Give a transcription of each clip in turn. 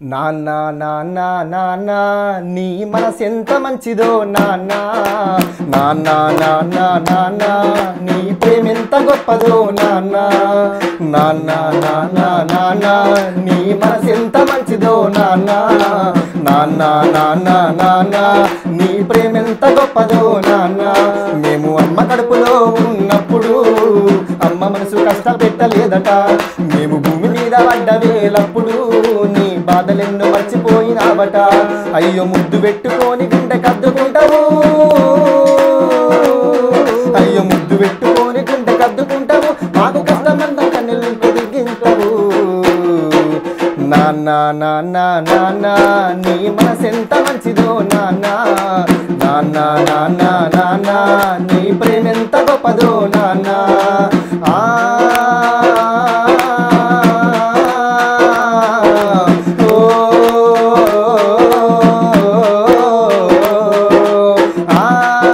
నాన్న నాన్న నాన్న నీ మనసెంత మంచిదో నాన్న నాన్న నాన్న నాన్న నీ ప్రేమెంత గొప్పదో నాన్న నాన్న నాన్న నాన్న నీ మనసెంత మంచిదో నాన్న నాన్న నాన్న నాన్న నీ ప్రేమెంత గొప్పదో నాన్న మేము అమ్మ కడుపులో ఉన్నప్పుడు అమ్మ మనసు కష్టాలు పెట్టలేదట మేము భూమి మీద పడ్డ వేలప్పుడు నీ బాధలెన్నో మర్చిపోయినావట అయ్యో ముద్దు పెట్టుకొని గుండె కద్దుకుంటావు అయ్యో ముద్దు పెట్టుకొని గుండె కద్దుకుంటావు మాకు కష్టమంతా కన్నెలు పొదిగింటావు నాన్న నాన్న నాన్న నీ మనసెంత మంచిదో నాన్న నాన్న నాన్న నాన్న నీ ప్రేమెంత గొప్పదో నాన్న ఆ ఓ, ఆ,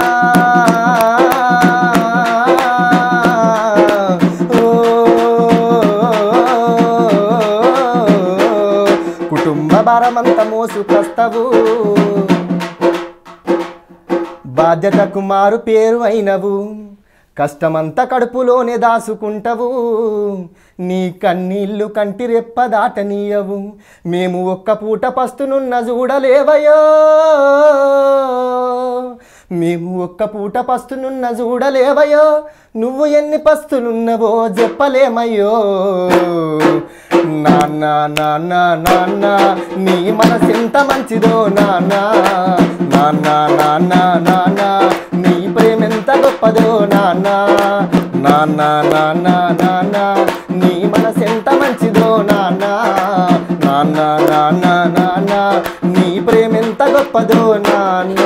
కుటుంబ భారమంత మోసుకొస్తావు బాధ్యతకు మారు పేరు అయినవు కష్టమంతా కడుపులోనే దాసుకుంటవు నీ కన్నీళ్ళు కంటి రెప్ప దాటనీయవు మేము ఒక్క పూట పస్తునున్న చూడలేవయో మేము ఒక్క పూట పస్తునున్న చూడలేవయో నువ్వు ఎన్ని పస్తులున్నవో చెప్పలేమయ్యో నాన్న నాన్న నాన్న నీ మనసెంత మంచిదో నాన్న నాన్న నాన్న నాన్న నీ ప్రేమెంత గొప్పదో నాన్న నాన్న నాన్న నాన్న నీ మనసెంత మంచిదో నాన్న నాన్న నాన్న నాన్న నీ ప్రేమెంత గొప్పదో నాన్న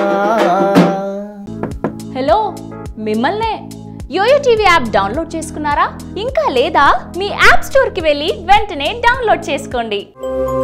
హలో మిమ్మల్నే యోయో టీవీ యాప్ డౌన్లోడ్ చేసుకున్నారా ఇంకా లేదా మీ యాప్ స్టోర్కి వెళ్ళి వెంటనే డౌన్లోడ్ చేసుకోండి